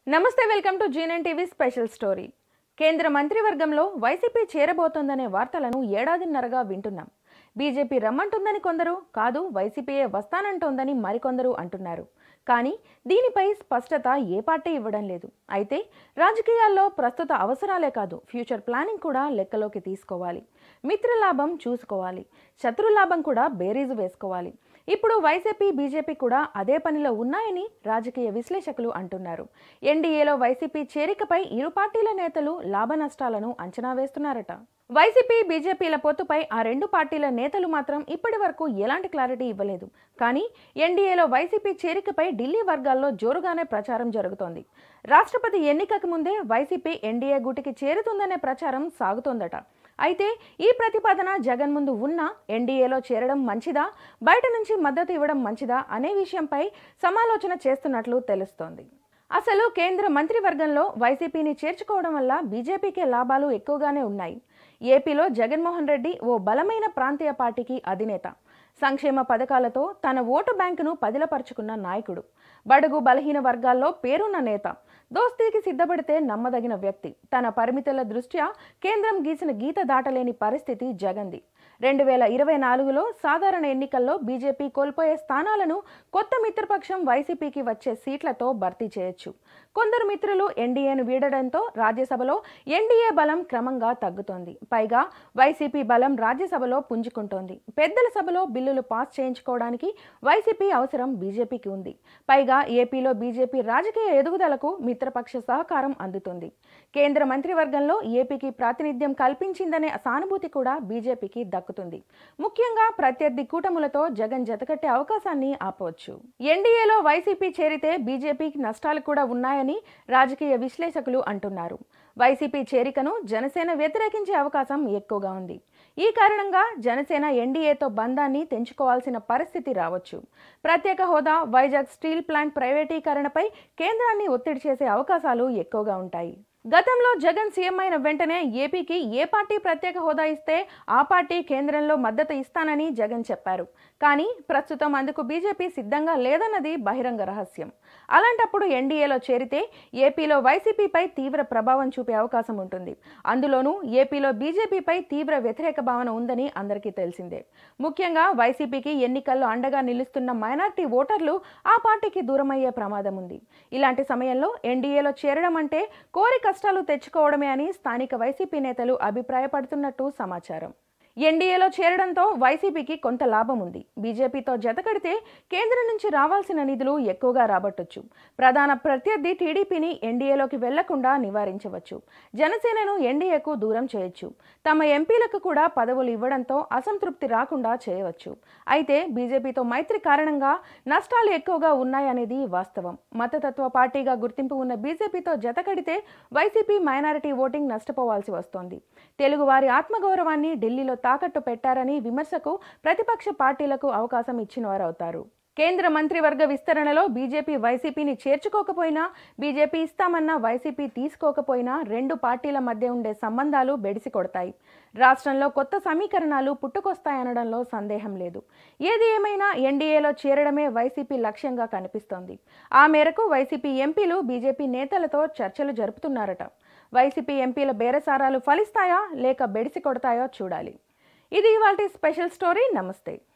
నమస్తే welcome to GN TV special story కేంద్ర మంత్రివర్గంలో వైసీపీ చేరబోతోందనే వార్తలను ఏడాదిన్నరగా వింటున్నాం బీజేపీ రమ్మంటుందని కొందరు కాదు వైసీపీయే వస్తానంటోందని మరికొందరు అంటున్నారు కానీ దీనిపై స్పష్టత ఏ పార్టీ ఇవ్వడం లేదు అయితే రాజకీయాల్లో ప్రస్తుత అవసరాలే కాదు ఫ్యూచర్ ప్లానింగ్ కూడా లెక్కలోకి తీసుకోవాలి మిత్రలాభం చూసుకోవాలి శత్రులాభం కూడా బేరీజు వేసుకోవాలి ఇప్పుడు వైసీపీ బీజేపీ కూడా అదే పనిలో ఉన్నాయని రాజకీయ విశ్లేషకులు అంటున్నారు ఎన్డీఏలో వైసీపీ చేరికపై ఇరు పార్టీల నేతలు లాభ నష్టాలను అంచనా వేస్తున్నారట వైసీపీ బీజేపీల పొత్తుపై ఆ రెండు పార్టీల నేతలు మాత్రం ఇప్పటి వరకు ఎలాంటి క్లారిటీ ఇవ్వలేదు కానీ ఎన్డీఏలో వైసీపీ చేరికపై ఢిల్లీ వర్గాల్లో జోరుగానే ప్రచారం జరుగుతోంది రాష్ట్రపతి ఎన్నికకు ముందే వైసీపీ ఎన్డీఏ గుటికి చేరుతుందనే ప్రచారం సాగుతోందట అయితే ఈ ప్రతిపాదన జగన్ ముందు ఉన్న ఎన్డీఏలో చేరడం మంచిదా బయట నుంచి మద్దతు ఇవ్వడం మంచిదా అనే విషయంపై సమాలోచన చేస్తున్నట్లు తెలుస్తోంది అసలు కేంద్ర మంత్రివర్గంలో వైసీపీని చేర్చుకోవడం వల్ల బీజేపీకే లాభాలు ఎక్కువగానే ఉన్నాయి ఏపీలో జగన్మోహన్ రెడ్డి ఓ బలమైన ప్రాంతీయ పార్టీకి అధినేత సంక్షేమ పథకాలతో తన ఓటు బ్యాంకును పదిలపరుచుకున్న నాయకుడు బడుగు బలహీన వర్గాల్లో పేరున్న నేత దోస్తీకి సిద్ధపడితే నమ్మదగిన వ్యక్తి తన పరిమితుల దృష్ట్యా కేంద్రం గీసిన గీత దాటలేని పరిస్థితి జగంది రెండు వేల ఇరవై నాలుగులో సాధారణ ఎన్నికల్లో బీజేపీ కోల్పోయే స్థానాలను కొత్త మిత్రపక్షం వైసీపీకి వచ్చే సీట్లతో భర్తీ చేయొచ్చు కొందరు మిత్రులు ఎన్డీఏను వీడడంతో రాజ్యసభలో ఎన్డీఏ బలం క్రమంగా తగ్గుతోంది పైగా వైసీపీ బలం రాజ్యసభలో పుంజుకుంటోంది పెద్దల సభలో బిల్లులు పాస్ చేయించుకోవడానికి వైసీపీ అవసరం బీజేపీకి ఉంది పైగా ఏపీలో బీజేపీ రాజకీయ ఎదుగుదలకు మిత్రపక్ష సహకారం అందుతుంది కేంద్ర మంత్రివర్గంలో ఏపీకి ప్రాతినిధ్యం కల్పించిందనే సానుభూతి కూడా బీజేపీకి దక్కుతుంది ముఖ్యంగా ప్రత్యర్థి కూటములతో జగన్ జతకట్టే అవకాశాన్ని ఆపవచ్చు ఎన్డీఏలో వైసీపీ చేరితే బీజేపీకి నష్టాలు కూడా ఉన్నాయని రాజకీయ విశ్లేషకులు అంటున్నారు వైసీపీ చేరికను జనసేన వ్యతిరేకించే అవకాశం ఎక్కువగా ఉంది ఈ కారణంగా జనసేన ఎన్డీఏతో బంధాన్ని తెంచుకోవాల్సిన పరిస్థితి రావచ్చు ప్రత్యేక హోదా వైజాగ్ స్టీల్ ప్లాంట్ ప్రైవేటీకరణపై కేంద్రాన్ని ఒత్తిడి చేసే అవకాశాలు ఎక్కువగా ఉంటాయి గతంలో జగన్ సీఎం అయిన వెంటనే ఏపీకి ఏ పార్టీ ప్రత్యేక హోదా ఇస్తే ఆ పార్టీ కేంద్రంలో మద్దతు ఇస్తానని జగన్ చెప్పారు కానీ ప్రస్తుతం అందుకు బీజేపీ సిద్ధంగా లేదన్నది బహిరంగ రహస్యం అలాంటప్పుడు ఎన్డీఏలో చేరితే ఏపీలో వైసీపీపై తీవ్ర ప్రభావం చూపే అవకాశం ఉంటుంది అందులోనూ ఏపీలో బీజేపీపై తీవ్ర వ్యతిరేక భావన ఉందని అందరికీ తెలిసిందే ముఖ్యంగా వైసీపీకి ఎన్నికల్లో అండగా నిలుస్తున్న మైనార్టీ ఓటర్లు ఆ పార్టీకి దూరమయ్యే ప్రమాదం ఉంది ఇలాంటి సమయంలో ఎన్డీఏలో చేరడం అంటే కోరి కష్టాలు తెచ్చుకోవడమే అని స్థానిక వైసీపీ నేతలు అభిప్రాయపడుతున్నట్టు సమాచారం ఎన్డీఏలో చేరడంతో వైసీపీకి కొంత లాభం ఉంది బీజేపీతో జతకడితే కేంద్రం నుంచి రావాల్సిన నిధులు ఎక్కువగా రాబట్టొచ్చు ప్రధాన ప్రత్యర్థి టీడీపీని ఎన్డీఏలోకి వెళ్లకుండా నివారించవచ్చు జనసేనను ఎన్డీఏకు దూరం చేయొచ్చు తమ ఎంపీలకు కూడా పదవులు ఇవ్వడంతో అసంతృప్తి రాకుండా చేయవచ్చు అయితే బీజేపీతో మైత్రి కారణంగా నష్టాలు ఎక్కువగా ఉన్నాయనేది వాస్తవం మతతత్వ పార్టీగా గుర్తింపు ఉన్న బీజేపీతో జతకడితే వైసీపీ మైనారిటీ ఓటింగ్ నష్టపోవాల్సి వస్తోంది తెలుగువారి ఆత్మగౌరవాన్ని ఢిల్లీలో తాకట్టు పెట్టారని విమర్శకు ప్రతిపక్ష పార్టీలకు అవకాశం ఇచ్చిన వారవుతారు కేంద్ర మంత్రివర్గ విస్తరణలో బీజేపీ వైసీపీని చేర్చుకోకపోయినా బీజేపీ ఇస్తామన్న వైసీపీ తీసుకోకపోయినా రెండు పార్టీల మధ్య ఉండే సంబంధాలు బెడిసి కొడతాయి రాష్ట్రంలో కొత్త సమీకరణాలు పుట్టుకొస్తాయనడంలో సందేహం లేదు ఏది ఏమైనా ఎన్డీఏలో చేరడమే వైసీపీ లక్ష్యంగా కనిపిస్తోంది ఆ మేరకు వైసీపీ ఎంపీలు బీజేపీ నేతలతో చర్చలు జరుపుతున్నారట వైసీపీ ఎంపీల బేరసారాలు ఫలిస్తాయా లేక బెడిసి కొడతాయో చూడాలి ఇది ఇవాళ స్పెషల్ స్టోరీ నమస్తే